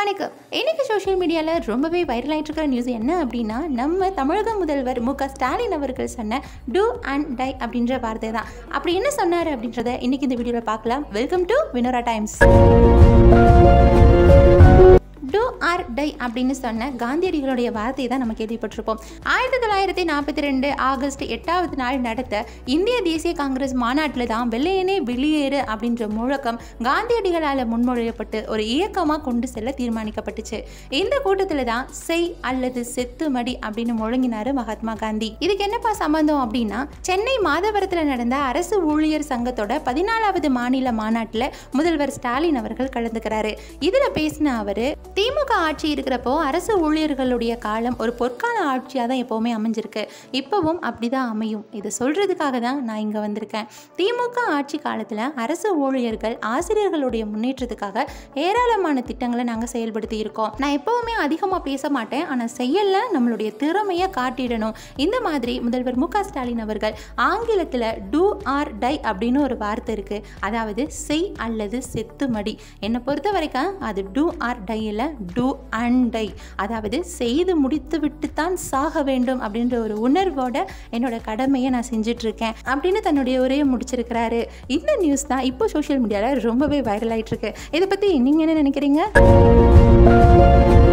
வணக்கம் இன்னைக்கு சோஷியல் மீடியாவில் ரொம்பவே வைரல் ஆயிட்டு இருக்கிற நியூஸ் என்ன அப்படின்னா நம்ம தமிழக முதல்வர் மு க ஸ்டாலின் அவர்கள் சொன்ன டூ அண்ட் டை அப்படின்ற வார்த்தை தான் அப்படி என்ன சொன்னார் அப்படின்றத இன்னைக்கு இந்த வீடியோவில் பார்க்கலாம் welcome to Vinora times do or die அப்படின்னு சொன்ன காந்தியடிகளுடைய வார்த்தையை தான் நம்ம கேள்விப்பட்டிருப்போம் ஆயிரத்தி தொள்ளாயிரத்தி நாற்பத்தி ரெண்டு ஆகஸ்ட் எட்டாவது நாள் நடத்த இந்திய தேசிய காங்கிரஸ் மாநாட்டில் தான் வெள்ளையனே வெளியேறு அப்படின்ற முழக்கம் காந்தியடிகளால் முன்மொழியப்பட்டு ஒரு இயக்கமாக கொண்டு செல்ல தீர்மானிக்கப்பட்டுச்சு இந்த கூட்டத்தில் தான் செய் அல்லது செத்து மடி அப்படின்னு முழங்கினாரு மகாத்மா காந்தி இதுக்கு என்னப்பா சம்பந்தம் அப்படின்னா சென்னை மாதவரத்தில் நடந்த அரசு ஊழியர் சங்கத்தோட பதினாலாவது மாநில மாநாட்டில் முதல்வர் ஸ்டாலின் அவர்கள் கலந்துக்கிறாரு இதில் பேசின அவர் திமுக ஆட்சி இருக்கிறப்போ அரசு ஊழியர்களுடைய காலம் ஒரு பொற்கால ஆட்சியாக தான் எப்போவுமே அமைஞ்சிருக்கு இப்போவும் அப்படிதான் அமையும் இதை சொல்கிறதுக்காக தான் நான் இங்கே வந்திருக்கேன் திமுக ஆட்சி காலத்தில் அரசு ஊழியர்கள் ஆசிரியர்களுடைய முன்னேற்றத்துக்காக ஏராளமான திட்டங்களை நாங்கள் செயல்படுத்தி இருக்கோம் நான் எப்போவுமே அதிகமாக பேச மாட்டேன் ஆனால் செயல்ல நம்மளுடைய திறமையை காட்டிடணும் இந்த மாதிரி முதல்வர் மு க ஸ்டாலின் அவர்கள் ஆங்கிலத்தில் டூ ஆர் டை அப்படின்னு ஒரு வார்த்தை இருக்குது அதாவது செய் அல்லது செத்து மடி என்னை பொறுத்த வரைக்கும் அது டூ ஆர் டை இல்லை டூ அண்ட் டை அதாவது செய்து முடித்து விட்டு தான் சாக வேண்டும் அப்படின்ற ஒரு உணர்வோட என்னோட கடமையை நான் செஞ்சுட்டு இருக்கேன் அப்படின்னு தன்னுடைய உரையை முடிச்சிருக்கிறாரு இந்த நியூஸ் தான் இப்போ சோஷியல் மீடியாவில் ரொம்பவே வைரல் ஆயிட்டு இருக்கு இதை பற்றி நீங்கள் என்ன நினைக்கிறீங்க